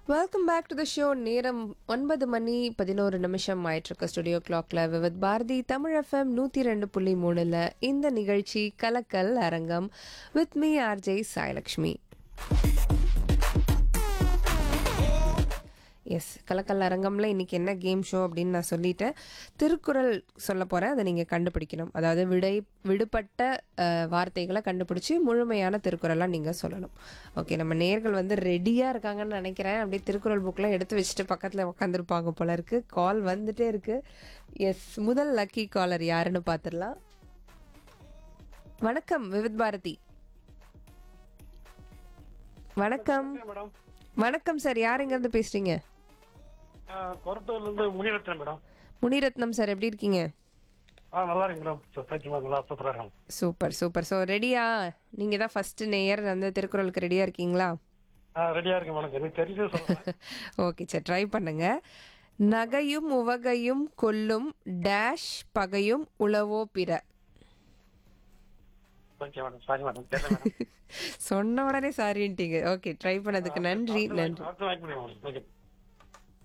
welcome back to the show நேரம் ஒன்பது மணி பதினோரு நிமிஷம் ஆயிட்டிருக்கு ஸ்டுடியோ கிளாக்ல விவித் பாரதி தமிழ் எஃப்எம் நூற்றி ரெண்டு புள்ளி மூணில் இந்த நிகழ்ச்சி Kalakkal Arangam with me RJ Sailakshmi S கலக்கல் அரங்கம்ல இன்னைக்கு என்ன கேம் ஷோ அப்படின்னு நான் சொல்லிட்டேன் திருக்குறள் சொல்ல போகிறேன் அதை நீங்கள் கண்டுபிடிக்கணும் அதாவது விடை விடுபட்ட அஹ், வார்த்தைகளை கண்டுபிடிச்சி முழுமையான திருக்குறளாக நீங்கள் சொல்லணும் ஓகே நம்ம நேர்கள் வந்து ரெடியாக இருக்காங்கன்னு நினைக்கிறேன் அப்படியே திருக்குறள் புக்கெலாம் எடுத்து வச்சுட்டு பக்கத்தில் உட்காந்துருப்பாங்க போல இருக்கு கால் வந்துட்டே இருக்கு எஸ் முதல் லக்கி காலர் யாருன்னு பார்த்துடலாம் வணக்கம் விவித் பாரதி வணக்கம் மேடம் வணக்கம் சார் யார் இங்கேருந்து பேசுகிறீங்க கொரட்டூர்ல இருந்து முனிரத்னம் மேடம் முனிரத்னம் சார் எப்படி இருக்கீங்க ஆ நல்லா இருக்கு மேடம் தேங்க்யூ மேம் நல்லா சூப்பரா இருக்கும் சூப்பர் சூப்பர் ஸோ ரெடியா நீங்கள் தான் ஃபர்ஸ்ட் நேயர் அந்த திருக்குறளுக்கு ரெடியாக இருக்கீங்களா ஆ ரெடியா இருக்கு மேடம் எனக்கு தெரிஞ்சு சொல்றேன் ஓகே சார் ட்ரை பண்ணுங்க நகையும் உவகையும் கொல்லும் டேஷ் பகையும் உளவோ பிற ஓகே மேடம் சாரி மேடம் தெரியல மேடம் சொன்ன உடனே சாரின்ட்டீங்க ஓகே ட்ரை பண்ணதுக்கு நன்றி நன்றி அடுத்து வாய்ப்பு மேடம் ஓகே